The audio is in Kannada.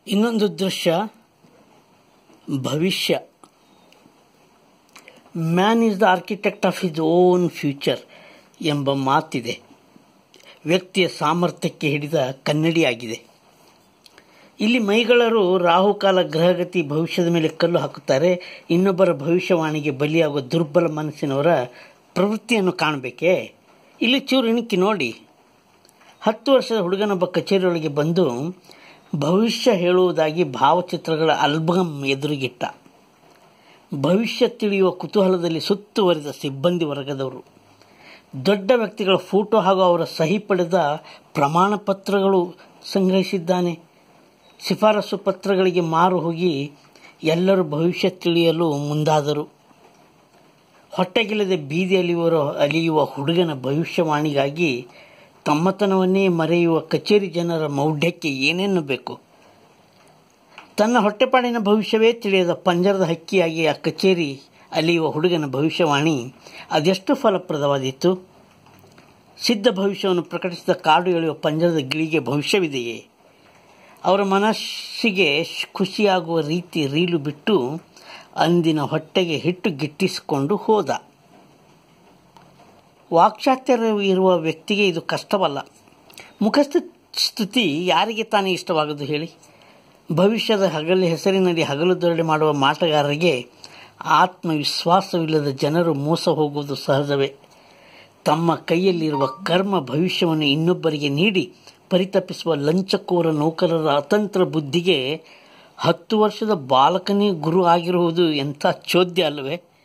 ಇನ್ನೊಂದು ದೃಶ್ಯ ಭವಿಷ್ಯ man is the architect of his own future ಎಂಬ ಮಾತಿದೆ ವ್ಯಕ್ತಿಯ ಸಾಮರ್ಥ್ಯಕ್ಕೆ ಹಿಡಿದ ಕನ್ನಡಿಯಾಗಿದೆ ಇಲ್ಲಿ ಮೈಗಳರು ರಾಹುಕಾಲ ಗ್ರಹಗತಿ ಭವಿಷ್ಯದ ಮೇಲೆ ಕಲ್ಲು ಹಾಕುತ್ತಾರೆ ಇನ್ನೊಬ್ಬರ ಭವಿಷ್ಯವಾಣಿಗೆ ಬಲಿಯಾಗುವ ದುರ್ಬಲ ಮನಸ್ಸಿನವರ ಪ್ರವೃತ್ತಿಯನ್ನು ಕಾಣಬೇಕೇ ಇಲ್ಲಿ ಚೂರು ಇಣುಕಿ ನೋಡಿ ಹತ್ತು ವರ್ಷದ ಹುಡುಗನೊಬ್ಬ ಕಚೇರಿಯೊಳಗೆ ಬಂದು ಭವಿಷ್ಯ ಹೇಳುವುದಾಗಿ ಭಾವಚಿತ್ರಗಳ ಆಲ್ಬಮ್ ಎದುರಿಗಿಟ್ಟ ಭವಿಷ್ಯ ತಿಳಿಯುವ ಕುತೂಹಲದಲ್ಲಿ ಸುತ್ತುವರಿದ ಸಿಬ್ಬಂದಿ ವರ್ಗದವರು ದೊಡ್ಡ ವ್ಯಕ್ತಿಗಳ ಫೋಟೋ ಹಾಗೂ ಅವರ ಸಹಿ ಪಡೆದ ಪ್ರಮಾಣ ಪತ್ರಗಳು ಸಂಗ್ರಹಿಸಿದ್ದಾನೆ ಶಿಫಾರಸು ಪತ್ರಗಳಿಗೆ ಮಾರು ಹೋಗಿ ಎಲ್ಲರೂ ಭವಿಷ್ಯ ತಿಳಿಯಲು ಮುಂದಾದರು ಹೊಟ್ಟೆಗಿಲ್ಲದೆ ಬೀದಿಯಲ್ಲಿರುವ ಅಲಿಯುವ ಹುಡುಗನ ಭವಿಷ್ಯವಾಣಿಗಾಗಿ ತಮ್ಮತನವನ್ನೇ ಮರೆಯುವ ಕಚೇರಿ ಜನರ ಮೌಢ್ಯಕ್ಕೆ ಏನೇನು ಬೇಕು ತನ್ನ ಹೊಟ್ಟೆಪಾಡಿನ ಭವಿಷ್ಯವೇ ತಿಳಿಯದ ಪಂಜರದ ಹಕ್ಕಿಯಾಗಿ ಆ ಕಚೇರಿ ಅಲಿಯುವ ಹುಡುಗನ ಭವಿಷ್ಯವಾಣಿ ಅದೆಷ್ಟು ಫಲಪ್ರದವಾದಿತ್ತು ಸಿದ್ಧ ಭವಿಷ್ಯವನ್ನು ಪ್ರಕಟಿಸಿದ ಕಾಡು ಎಳೆಯುವ ಪಂಜರದ ಗಿಳಿಗೆ ಭವಿಷ್ಯವಿದೆಯೇ ಅವರ ಮನಸ್ಸಿಗೆ ಖುಷಿಯಾಗುವ ರೀತಿ ರೀಲು ಬಿಟ್ಟು ಅಂದಿನ ಹೊಟ್ಟೆಗೆ ಹಿಟ್ಟು ಗಿಟ್ಟಿಸಿಕೊಂಡು ಹೋದ ವಾಕ್ಚಾತ್ಯರ ಇರುವ ವ್ಯಕ್ತಿಗೆ ಇದು ಕಷ್ಟವಲ್ಲ ಮುಖಸ್ಥ ಸ್ತುತಿ ಯಾರಿಗೆ ತಾನೇ ಇಷ್ಟವಾಗದು ಹೇಳಿ ಭವಿಷ್ಯದ ಹಗಲು ಹೆಸರಿನಲ್ಲಿ ಹಗಲು ದೊರಡೆ ಮಾಡುವ ಮಾಟಗಾರರಿಗೆ ಆತ್ಮವಿಶ್ವಾಸವಿಲ್ಲದ ಜನರು ಮೋಸ ಹೋಗುವುದು ಸಹಜವೇ ತಮ್ಮ ಕೈಯಲ್ಲಿರುವ ಕರ್ಮ ಭವಿಷ್ಯವನ್ನು ಇನ್ನೊಬ್ಬರಿಗೆ ನೀಡಿ ಪರಿತಪಿಸುವ ಲಂಚಕೋರ ನೌಕರರ ಅತಂತ್ರ ಬುದ್ಧಿಗೆ ಹತ್ತು ವರ್ಷದ ಬಾಲಕನೇ ಗುರು ಆಗಿರುವುದು ಎಂಥ ಚೋದ್ಯ ಅಲ್ಲವೇ